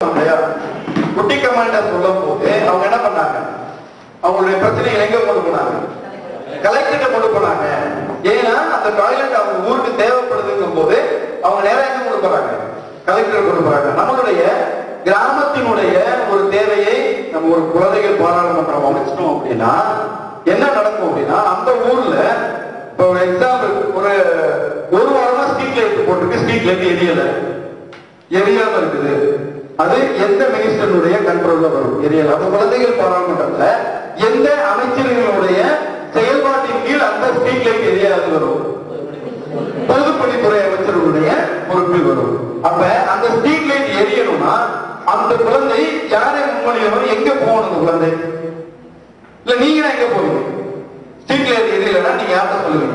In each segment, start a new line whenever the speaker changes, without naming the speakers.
இல்லையா குட்டி கமாண்டர் சொல்லும் போது அவங்க என்ன பண்ணாங்க அவங்களுடைய பிரச்சனைகளை எங்க கொண்டு போனாங்க கலெக்டர்கிட்ட கொண்டு போனாங்க ஏன்னா அந்த டாய்லெட் அவங்க ஊருக்கு தேவைப்படுதுங்கும் போது அவங்க நேரா எங்க கொண்டு போறாங்க கலெக்டர் கொண்டு போறாங்க நம்மளுடைய கிராமத்தினுடைய ஒரு தேவையை நம்ம ஒரு குழந்தைகள் பாராளுமன்றம் அமைச்சிட்டோம் அப்படின்னா என்ன நடக்கும் அப்படின்னா அந்த ஊர்ல இப்போ ஒரு எக்ஸாம்பிள் ஒரு ஒரு வாரமா ஸ்ட்ரீட் லைட் போட்டுருக்கு ஸ்ட்ரீட் லைட் எரியல எரியாம இருக்குது அது எந்த மினிஸ்டருடைய கண்ட்ரோல்ல வரும் எரியல அப்ப குழந்தைகள் பாராளுமன்றத்துல எந்த அமைச்சர்களுடைய செயல்பாட்டின் கீழ் அந்த ஸ்ட்ரீட் லைட் எரியாது வரும் பொதுப்பணித்துறை அமைச்சர்களுடைய பொறுப்பில் வரும் அப்ப அந்த ஸ்ட்ரீட் லைட் எரியணும்னா அந்த குழந்தை யாரை முன்மொழியவர் எங்க போகணும் அந்த குழந்தை இல்ல நீங்க எங்க போவீங்க ஸ்ட்ரீட் லைட் எரியலன்னா நீங்க யார்கிட்ட சொல்லுவீங்க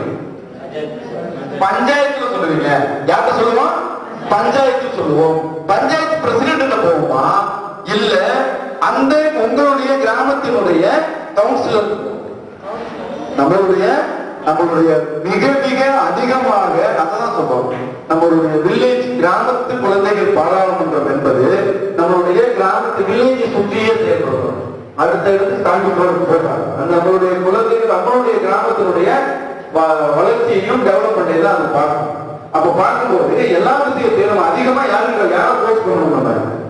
பஞ்சாயத்துல சொல்லுவீங்க யார்கிட்ட சொல்லுவோம் பஞ்சாயத்து சொல்லுவோம் பஞ்சாயத்து பிரசிடென்ட் போவோமா இல்ல அந்த உங்களுடைய கிராமத்தினுடைய கவுன்சிலர் நம்மளுடைய நம்மளுடைய மிக மிக அதிகமாக அதான் சொல்றோம் நம்மளுடைய வில்லேஜ் கிராமத்து குழந்தைகள் பாராளுமன்றம் என்பது நம்மளுடைய கிராமத்து வில்லேஜ் சுற்றியே செயல்படுறோம் அடுத்த இடத்துக்கு தாண்டி போறது போயிட்டாங்க அந்த நம்மளுடைய குழந்தைகள் நம்மளுடைய கிராமத்தினுடைய வ- வளர்ச்சியையும் டெவலப்மெண்ட்டையும் தான் அது பார்க்கணும் அப்ப பார்க்கும்போது எல்லா விஷயத்தையும் நம்ம அதிகமா யாருக்கு யாரை போஸ்ட் பண்ணணும் நம்ம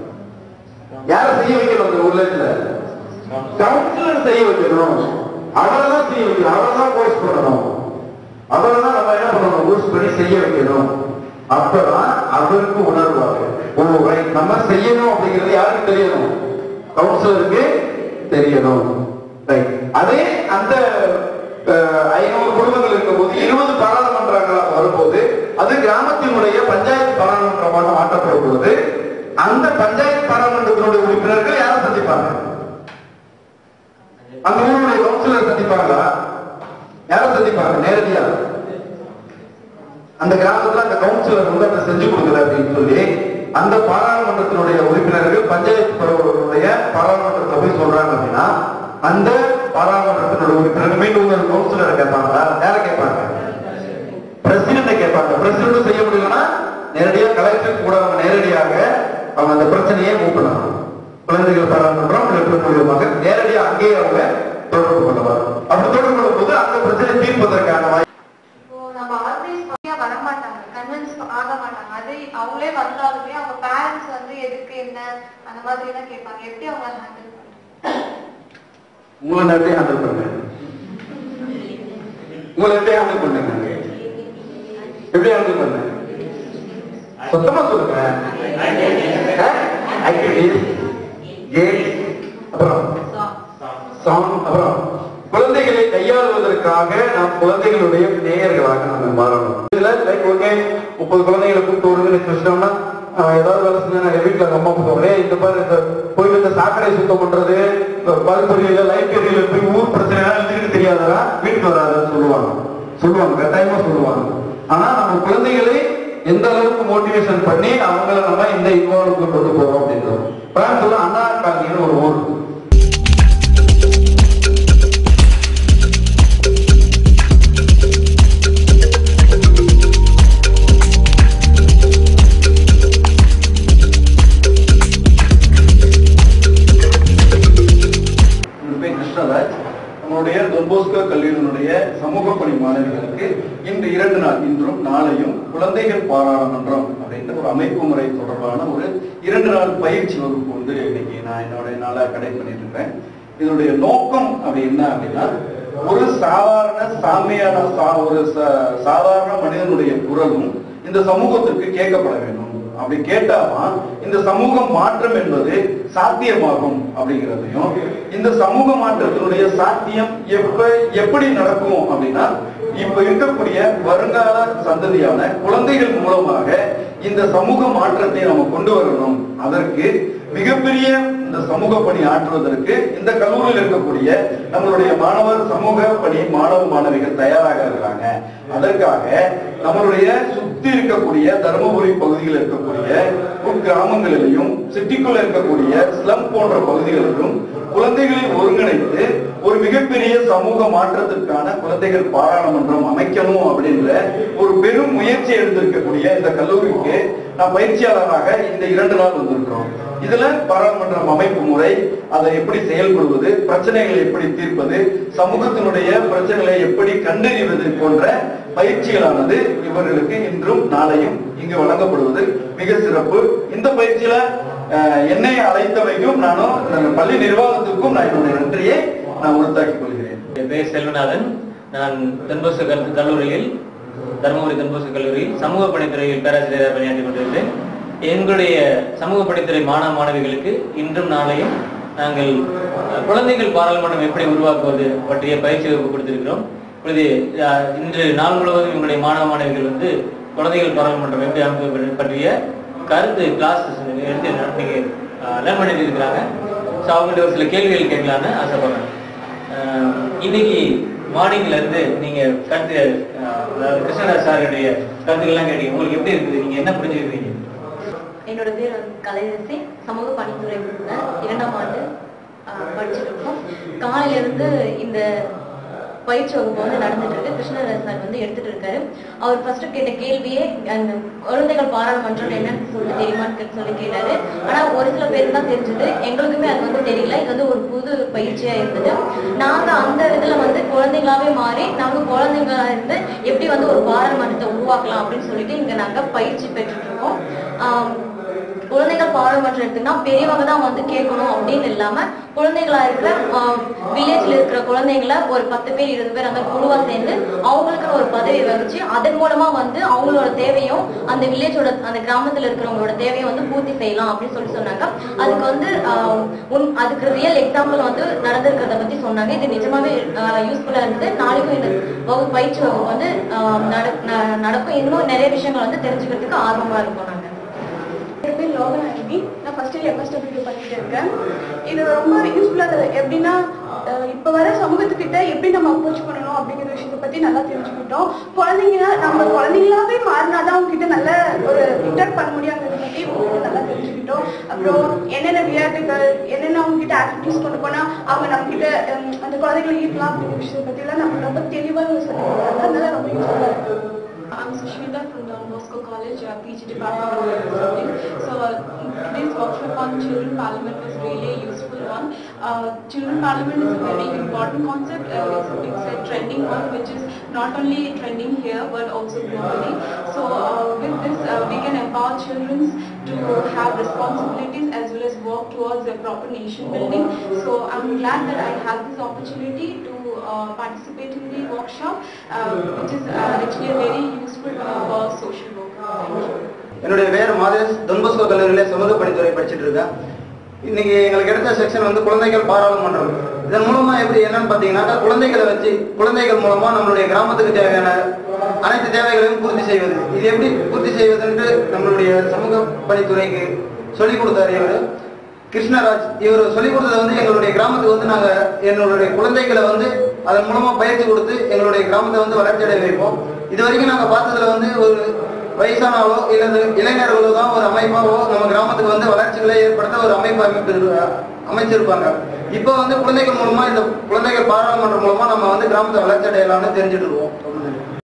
யாரை செய்ய வைக்கணும் அந்த வில்லேஜ்ல கவுன்சிலர் செய்ய வைக்கணும் அவரெல்லாம் செய்ய வைக்கணும் அவரெல்லாம் கோர்ஸ் பண்ணணும் அவரெல்லாம் நம்ம என்ன பண்ணணும் கோர்ஸ் பண்ணி செய்ய வைக்கணும் அப்பதான் அவருக்கு உணர்வாங்க ஓ right, நம்ம செய்யணும் அப்படிங்கிறது யாருக்கு தெரியணும் கவுன்சிலருக்கு தெரியணும் Right. அதே அந்த அஹ், ஐநூறு குடும்பங்கள் இருக்கும்போது இருபது பாராளுமன்றங்களாக வரும்போது அது கிராமத்தினுடைய பஞ்சாயத்து பாராளுமன்றமாக மாற்றப்படும் பொழுது அந்த பஞ்சாயத்து பாராளுமன்றத்தினுடைய உறுப்பினர்கள் யாரை சந்திப்பாங்க அந்த ஊருடைய கவுன்சிலர் சந்திப்பாங்களா யாரை சந்திப்பாங்க நேரடியா அந்த கிராமத்துல அந்த கவுன்சிலர் வந்து அதை செஞ்சு கொடுக்கல அப்படின்னு சொல்லி அந்த பாராளுமன்றத்தினுடைய உறுப்பினர்கள் பஞ்சாயத்து பருவனுடைய பாராளுமன்றத்தை போய் சொல்றாங்க அப்படின்னா அந்த பாராளுமன்றத்தினுடைய உறுப்பினர்கள் மீண்டும் ஒரு கவுன்சிலரை கேட்பாங்களா யாரை கேட்பாங்க பிரசிடண்ட கேட்பாங்க பிரசிடண்ட் செய்ய முடியலன்னா நேரடியா கலெக்டர் கூட அவங்க நேரடியாக அவங்க அந்த பிரச்சனையை மூவ் பண்ணலாம் குழந்தைகள் பாராளுமன்றம் லெட்டர் மூலியமாக நேரடியா அங்கேயே அவங்க தொடர்பு கொள்ளலாம் அப்படி தொடர்பு கொள்ளும் போது அந்த பிரச்சனை தீர்ப்பதற்கான வாய்ப்பு
இப்போ நம்ம ஆர்கனைஸ் பண்ணியா வர மாட்டாங்க கன்வின்ஸ் ஆக மாட்டாங்க அதே அவங்களே வந்தாலுமே அவங்க பேரண்ட்ஸ் வந்து எதுக்கு என்ன அந்த மாதிரி எல்லாம் கேட்பாங்க எப்படி அவங்க ஹேண்டில் பண்றாங்க
உங்களை எப்படி ஹேண்டில் பண்ணுங்க உங்களை எப்படி ஹேண்டில் பண்ணுங்க எப்படி ஹேண்டில் பண்ணுங்க சுத்தமா சொல்லுங்க ஆக்டிவிட்டிஸ் கேம்ஸ் அப்புறம் சாங் அப்புறம் குழந்தைகளை கையாளுவதற்காக நாம் குழந்தைகளுடைய நேயர்களாக நம்ம மாறணும் இதுல லைக் ஓகே முப்பது குழந்தைகளை கூப்பிட்டு ஒருங்கிணைச்சு வச்சிட்டோம்னா ஆஹ், ஏதாவது வேலை செஞ்சா நாங்க வீட்டுல அம்மா போவோம் இந்த பாரு இந்த போயிட்டு இந்த சாக்கடை சுத்தம் பண்றது பல்பொறியில லைப்ரரியில போய் ஊர் பிரச்சனை எல்லாம் எழுதிட்டு தெரியாதரா வீட்டுக்கு வராதுன்னு சொல்லுவாங்க சொல்லுவாங்க கட்டாயமா சொல்லுவாங்க ஆனா நம்ம குழந்தைகளை எந்த அளவுக்கு மோட்டிவேஷன் பண்ணி அவங்கள நம்ம இந்த இன்வால்வ் கொண்டு போறோம் அப்படின்றது கோயம்புத்தூர்ல அண்ணா காலனின்னு ஒரு ஊர் இருக்கு. என்னோட பேர் கிருஷ்ணராஜ் நம்மளுடைய தொன்போஸ்கோ கல்லூரியினுடைய சமூக பணி மாணவிகளுக்கு இன்று இரண்டு நாள் இன்றும் நாளையும் குழந்தைகள் பாராளுமன்றம் அப்படின்ற ஒரு அமைப்பு முறை தொடர்பான ஒரு இரண்டு நாள் பயிற்சி வகுப்பு வந்து இன்னைக்கு நான் என்னோட நாளா கடை பண்ணிட்டு இருக்கேன் இதனுடைய நோக்கம் அப்படி என்ன அப்படின்னா ஒரு சாதாரண சாமியான சா- ஒரு ச- சாதாரண மனிதனுடைய குரலும் இந்த சமூகத்திற்கு கேட்கப்பட வேண்டும் அப்படி கேட்டாதான் இந்த சமூக மாற்றம் என்பது சாத்தியமாகும் அப்படிங்கிறதையும் இந்த சமூக மாற்றத்தினுடைய சாத்தியம் எப்ப எப்படி நடக்கும் அப்படின்னா இப்ப இருக்கக்கூடிய வருங்கால சந்ததியான குழந்தைகள் மூலமாக இந்த சமூக மாற்றத்தை நம்ம கொண்டு வரணும் அதற்கு மிகப்பெரிய இந்த சமூக பணி ஆற்றுவதற்கு இந்த கல்லூரியில் இருக்கக்கூடிய நம்மளுடைய மாணவர் சமூக பணி மாணவ மாணவிகள் தயாராக இருக்கிறாங்க அதற்காக நம்மளுடைய சுத்தி இருக்கக்கூடிய தருமபுரி பகுதியில் இருக்கக்கூடிய உட்கிராமங்களிலும் சிட்டிக்குள்ள இருக்கக்கூடிய ஸ்லம் போன்ற பகுதிகளிலும் குழந்தைகளை ஒருங்கிணைத்து ஒரு மிகப்பெரிய சமூக மாற்றத்திற்கான குழந்தைகள் பாராளுமன்றம் அமைக்கணும் அப்படின்ற ஒரு பெரும் முயற்சி எடுத்திருக்கக்கூடிய இந்த கல்லூரிக்கு நான் பயிற்சியாளராக இந்த இரண்டு நாள் வந்திருக்கிறோம் இதுல பாராளுமன்றம் அமைப்பு முறை அதை எப்படி செயல்படுவது பிரச்சனைகளை எப்படி தீர்ப்பது சமூகத்தினுடைய பிரச்சனைகளை எப்படி கண்டறிவது போன்ற பயிற்சிகளானது இவர்களுக்கு இன்றும் நாளையும் இங்கு வழங்கப்படுவது மிக சிறப்பு இந்த பயிற்சியில அஹ், என்னை அழைத்தமைக்கும் நானும் இந்த பள்ளி நிர்வாகத்திற்கும் நான் என்னுடைய நன்றியை நான் உறுத்தாக்கிக் கொள்கிறேன்
என் பேர் செல்வநாதன் நான் தென்போசு கல்- கல்லூரியில் தருமபுரி தென்போசு கல்லூரியில் சமூக பணித்துறையில் பேராசிரியராக பணியாற்றிக் கொண்டிருக்கிறேன் எங்களுடைய சமூக பணித்துறை மாணவ மாணவிகளுக்கு இன்றும் நாளையும் நாங்கள் அஹ், குழந்தைகள் பாராளுமன்றம் எப்படி உருவாக்குவது பற்றிய பயிற்சி வகுப்பு கொடுத்திருக்கிறோம் இப்பொழுது அஹ், இன்று நாள் முழுவதும் எங்களுடைய மாணவ மாணவிகள் வந்து குழந்தைகள் பாராளுமன்றம் எப்படி அமைப்பது பற்றிய கருத்து கிளாஸ் எடுத்து நீங்க லேர்ன் பண்ணிட்டு இருக்கிறாங்க ஸோ அவங்கள்ட்ட ஒரு சில கேள்விகள் கேட்கலான்னு ஆசைப்படுறேன் அஹ் இன்னைக்கு மார்னிங்ல இருந்து நீங்க கருத்து அஹ், அதாவது கிருஷ்ணராஜ் சாருடைய கருத்துக்கள்லாம் கேட்டீங்க உங்களுக்கு எப்படி இருக்குது நீங்க என்ன புரிஞ்சுக்கிறீங்க
என்னோட பேர் வந்து கலைரசி சமூக பணித்துறை உறுப்பினர் இரண்டாம் ஆண்டு ஆஹ், படிச்சுட்டு இருக்கோம் காலையில இருந்து இந்த பயிற்சி வகுப்பு வந்து நடந்துட்டு இருக்கு கிருஷ்ணராஜ் சார் வந்து எடுத்துட்டு இருக்காரு அவர் ஃபர்ஸ்ட் கேட்ட கேள்வியே அந்த குழந்தைகள் பாராளுமன்றம் என்னன்னு சொல்லிட்டு தெரியுமான்னு சொல்லி கேட்டாரு ஆனா ஒரு சில பேருக்கு தான் தெரிஞ்சது எங்களுக்குமே அது வந்து தெரியல இது வந்து ஒரு புது பயிற்சியா இருந்தது நாங்க அந்த இதுல வந்து குழந்தைங்களாவே மாறி நாங்க குழந்தைங்களா இருந்து எப்படி வந்து ஒரு பாராளுமன்றத்தை உருவாக்கலாம் அப்படின்னு சொல்லிட்டு இங்க நாங்க பயிற்சி பெற்றுட்டு இருக்கோம் ஆம், குழந்தைகள் பாராளுமன்றம் எடுத்தீங்கன்னா பெரியவங்க தான் வந்து கேட்கணும் அப்படின்னு இல்லாம குழந்தைகளா இருக்கிற வில்லேஜ்ல இருக்கிற குழந்தைங்களை ஒரு பத்து பேர் இருபது பேர் அந்த குழுவா சேர்ந்து அவங்களுக்கு ஒரு பதவி வகிச்சு அதன் மூலமா வந்து அவங்களோட தேவையும் அந்த வில்லேஜோட அந்த கிராமத்துல இருக்கிறவங்களோட தேவையை வந்து பூர்த்தி செய்யலாம் அப்படின்னு சொல்லி சொன்னாங்க அதுக்கு வந்து ஆஹ், உன் அதுக்கு ரியல் எக்ஸாம்பிள் வந்து நடந்திருக்கிறத பத்தி சொன்னாங்க இது நிஜமாவே யூஸ்ஃபுல்லா இருந்தது நாளைக்கும் இந்த வகுப்பு பயிற்சி வகுப்பு வந்து ஆஹ், நட- ந- நடக்கும் இன்னும் நிறைய விஷயங்கள் வந்து தெரிஞ்சுக்கிறதுக்கு ஆர்வமா இருக்கும் நாங்க
என் பேர் லோகநாயகி நான் ஃபர்ஸ்ட் இயர் எம்எஸ்டபிள்யூ பண்ணிட்டு இருக்கேன் இது ரொம்ப யூஸ்ஃபுல்லாக இருக்குது எப்படின்னா அஹ் இப்போ வர சமூகத்துக்கிட்ட எப்படி நம்ம அப்ரோச் பண்ணணும் அப்படிங்கிற விஷயத்தை பற்றி நல்லா தெரிஞ்சுக்கிட்டோம் குழந்தைங்க நம்ம குழந்தைங்களாவே மாறினாதான் அவங்க கிட்ட நல்ல ஒரு இன்டர் பண்ண முடியாங்கிறத பற்றி உங்ககிட்ட நல்லா தெரிஞ்சுக்கிட்டோம் அப்புறம் என்னென்ன விளையாட்டுகள் என்னென்ன அவங்க கிட்ட ஆக்டிவிட்டிஸ் கொண்டு போனா அவங்க நம்ம கிட்ட ஹம், அந்த குழந்தைகளை ஈர்க்கலாம் அப்படிங்கிற விஷயத்தை பற்றிலாம் நம்ம ரொம்ப தெளிவாக சொல்லி கொடுக்குறாங்க அதனால ரொம்ப யூஸ்ஃபுல்லாக இருக்குது
I'm Sushmita from Don Bosco College, uh, PG Department of Consulting. So uh, today's workshop on Children Parliament was really a useful one. Uh, Children Parliament is a very important concept. Uh, it's, it's a trending one which is not only trending here but also globally. So uh, with this uh, we can empower children to have responsibilities as well as work towards a proper nation building. So I'm glad that I had this opportunity to uh, participate in the workshop, uh, which is uh, actually a very useful uh, for social work. Thank you.
என்னுடைய பேர் மாதேஷ் தொன்பஸ்கோ கல்லூரியில சமூக பணித்துறை படிச்சுட்டு இருக்கேன் இன்னைக்கு எங்களுக்கு எடுத்த செக்ஷன் வந்து குழந்தைகள் பாராளுமன்றம் இதன் மூலமா எப்படி என்னன்னு பாத்தீங்கன்னாக்கா குழந்தைகளை வச்சு குழந்தைகள் மூலமா நம்மளுடைய கிராமத்துக்கு தேவையான அனைத்து தேவைகளையும் பூர்த்தி செய்வது இது எப்படி பூர்த்தி செய்வதென்று நம்மளுடைய சமூக பணித்துறைக்கு சொல்லிக் கொடுத்தாரு இவர் கிருஷ்ணராஜ் இவர் சொல்லிக் கொடுத்தது வந்து எங்களுடைய கிராமத்துக்கு வந்து நாங்க எங்களுடைய குழந்தைகளை வந்து அதன் மூலமா பயிற்சி கொடுத்து எங்களுடைய கிராமத்தை வந்து வளர்ச்சி அடைய வைப்போம் இது வரைக்கும் நாங்க பார்த்ததுல வந்து ஒரு வயசானாவோ இல்லது இளைஞர்களோ தான் ஒரு அமைப்பாவோ நம்ம கிராமத்துக்கு வந்து வளர்ச்சிகளை ஏற்படுத்த ஒரு அமைப்பு அமைப்பு இரு- அமைச்சிருப்பாங்க இப்போ வந்து குழந்தைகள் மூலமா இந்த குழந்தைகள் பாராளுமன்றம் மூலமா நம்ம வந்து கிராமத்தை வளர்ச்சி அடையலாம்னு தெரிஞ்சுட்டு இருக்கோம்